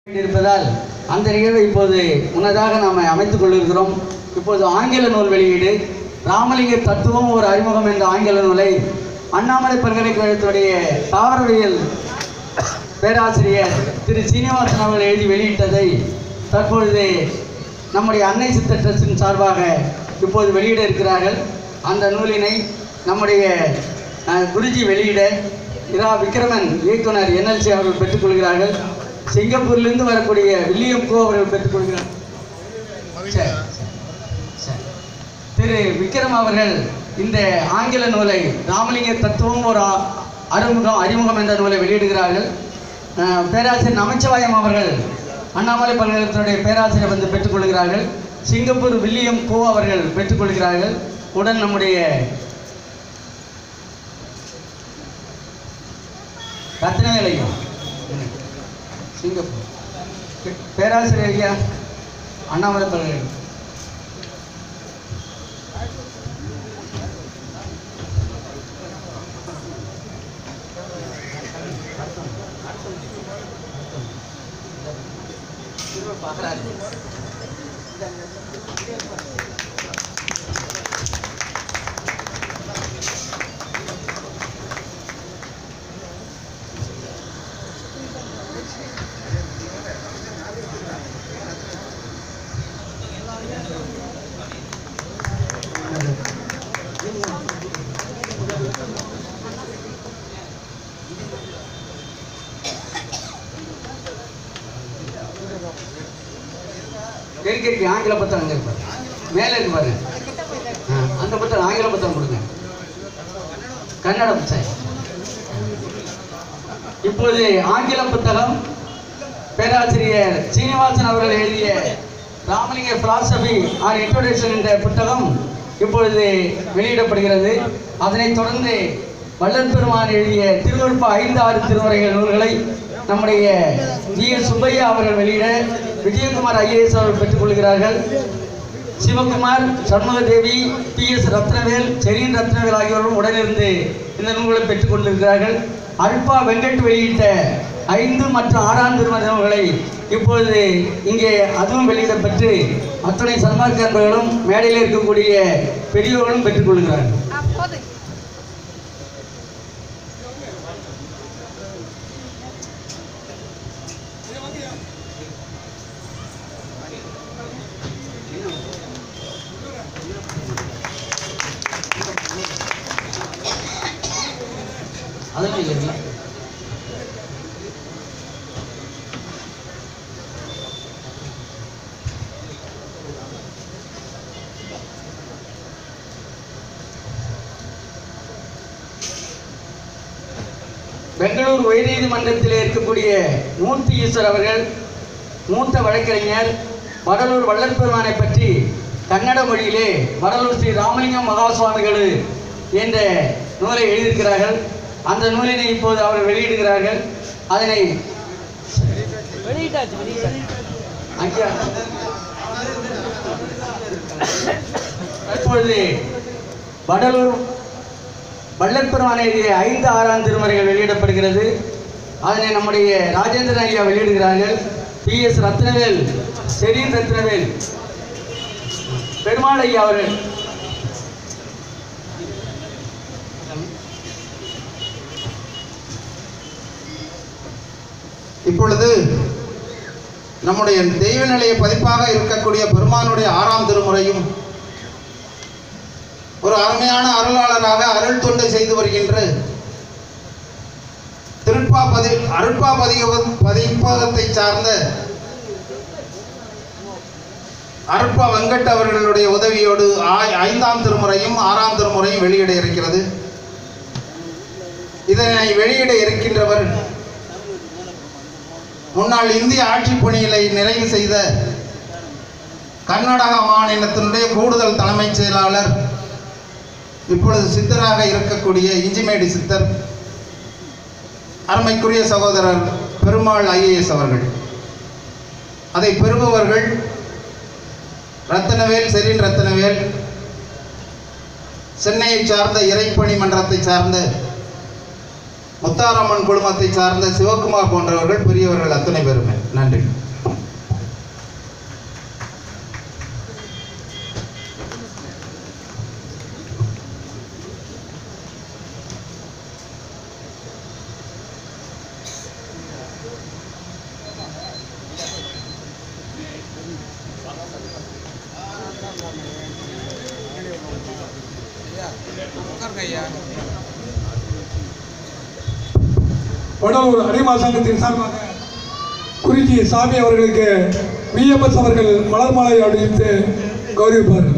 இருப்பதால் அந்த நிகழ்வை இப்போது முன்னதாக நாம் அமைத்துக் கொண்டிருக்கிறோம் இப்போது ஆங்கில நூல் வெளியீடு ராமலிங்க தத்துவம் ஒரு அறிமுகம் என்ற ஆங்கில நூலை அண்ணாமலை பல்கலைக்கழகத்துடைய தாவரவியல் பேராசிரியர் திரு சீனிவாசன் அவர்கள் எழுதி வெளியிட்டதை தற்பொழுது நம்முடைய அன்னை சித்த ட்ரஸ்டின் சார்பாக இப்போது வெளியிட இருக்கிறார்கள் அந்த நூலினை நம்முடைய அஹ், குருஜி வெளியிட இரா விக்ரமன் இயக்குனர் என்எல்சி அவர்கள் பெற்றுக்கொள்கிறார்கள் சிங்கப்பூரிலிருந்து வரக்கூடிய வில்லியம் கோ அவர்கள் பெற்றுக்கொள்கிறார் சரி, சரி. திரு விக்ரம் அவர்கள் இந்த ஆங்கில நூலை ராமலிங்க தத்துவம் ஒரு அ- அறிமுகம் அறிமுகம் என்ற நூலை வெளியிடுகிறார்கள் அஹ், பேராசிரியர் நமச்சிவாயம் அவர்கள் அண்ணாமலை பல்கலைக்கழகத்தினுடைய பேராசிரியர் வந்து பெற்றுக்கொள்கிறார்கள் சிங்கப்பூர் வில்லியம் கோ அவர்கள் பெற்றுக்கொள்கிறார்கள் உடன் நம்முடைய ரத்னவேலையும் சிங்கப்பூர் பே- பேராசிரியர் ஐயா அண்ணாமலை பல்கலைக்கழகம் இருக்கு இருக்கு ஆங்கில புத்தகம் அங்கே இருக்கு பாரு. மேலே இருக்கு பாருங்க ஆ, அந்த புத்தகம் ஆங்கில புத்தகம் கொடுங்க கன்னட புத்தகம் இப்போது ஆங்கில புத்தகம் பேராசிரியர் சீனிவாசன் அவர்கள் எழுதிய ராமலிங்க பிலாசபி ஆர் இன்ட்ரோடக்ஷன் என்ற புத்தகம் இப்பொழுது வெளியிடப்படுகிறது அதனைத் தொடர்ந்து வள்ளல் பெருமான் எழுதிய திருவருப்ப ஐந்து ஆறு திருமுறைகள் நூல்களை நம்முடைய வி எஸ் சுப்பையா அவர்கள் வெளியிட விஜயகுமார் ஐஏஎஸ் அவர்கள் பெற்றுக்கொள்கிறார்கள் Sivakumar Shanmugadevi P S Ratnavel Serene Ratnavel ஆகியோரும் உடனிருந்து இந்த நூல்களை பெற்றுக் கொண்டிருக்கிறார்கள் அல்பா வெங்கட் வெளியிட்ட ஐந்து மற்றும் ஆறாம் திருமண நூல்களை இப்பொழுது இங்கே அதுவும் வெளியிடப்பட்டு அத்துணை சன்மார்க்க அன்பர்களும் மேடையில் இருக்கக்கூடிய பெரியவர்களும் பெற்றுக்கொள்கிறார்கள் அப்போது அதெல்லாம் இல்லைங்களா பெங்களூர் உயர்நீதிமன்றத்தில் இருக்கக்கூடிய மூர்த்தி ஈஸ்வர் அவர்கள் மூத்த வழக்கறிஞர் வடலூர் வள்ளல் பெருமானை பற்றி கன்னட மொழியிலே வடலூர் ஸ்ரீ ராமலிங்கம் மகா சுவாமிகள் என்ற நூலை எழுதியிருக்கிறார்கள் அந்த நூலினை இப்போது அவர்கள் வெளியிடுகிறார்கள் அதனை ஐயா இப்பொழுது வடலூர் வள்ளற்பெருமான் எழுதிய ஐந்து ஆறாம் திருமுறைகள் வெளியிடப்படுகிறது அதனை நம்முடைய ராஜேந்திரன் ஐயா வெளியிடுகிறார்கள் P S Ratnavel Serene Ratnavel Perumal ஐயா அவர்கள் இப்பொழுது நம்முடைய தெய்வ நிலைய பதிப்பாக இருக்கக்கூடிய பெருமானுடைய ஆறாம் திருமுறையும் ஒரு அருமையான அருளாளராக அருள் தொண்டை செய்து வருகின்ற திருப்பா பதி அருட்பா பதிக பதிப்பகத்தை சார்ந்த அருட்பா வெங்கட் அவர்களுடைய உதவியோடு ஆய்- ஐந்தாம் திருமுறையும் ஆறாம் திருமுறையும் வெளியிட இருக்கிறது இதனை வெளியிட இருக்கின்றவர் முன்னாள் இந்திய ஆட்சி பணிகளை நிறைவு செய்த கர்நாடக மாநிலத்தினுடைய கூடுதல் தலைமைச் செயலாளர் இப்பொழுது சித்தராக இருக்கக்கூடிய இஞ்சிமேடி சித்தர் அருமைக்குரிய சகோதரர் பெருமாள் ஐஏஎஸ் அவர்கள் அதை பெறுபவர்கள் ரத்தனவேல் செரின் ரத்தனவேல் சென்னையை சார்ந்த இறைப்பணி மன்றத்தை சார்ந்த முத்தாரம்மன் குழுமத்தை சார்ந்த சிவகுமார் போன்றவர்கள் பெரியவர்கள் அத்தனை பேருமே நன்றி வடலூர் அடிமா சங்கத்தின் சார்பாக குறிச்சி சாமி அவர்களுக்கு விஎம்எஸ் அவர்கள் மலர் மாலை அணிவித்து கௌரவிப்பார்கள்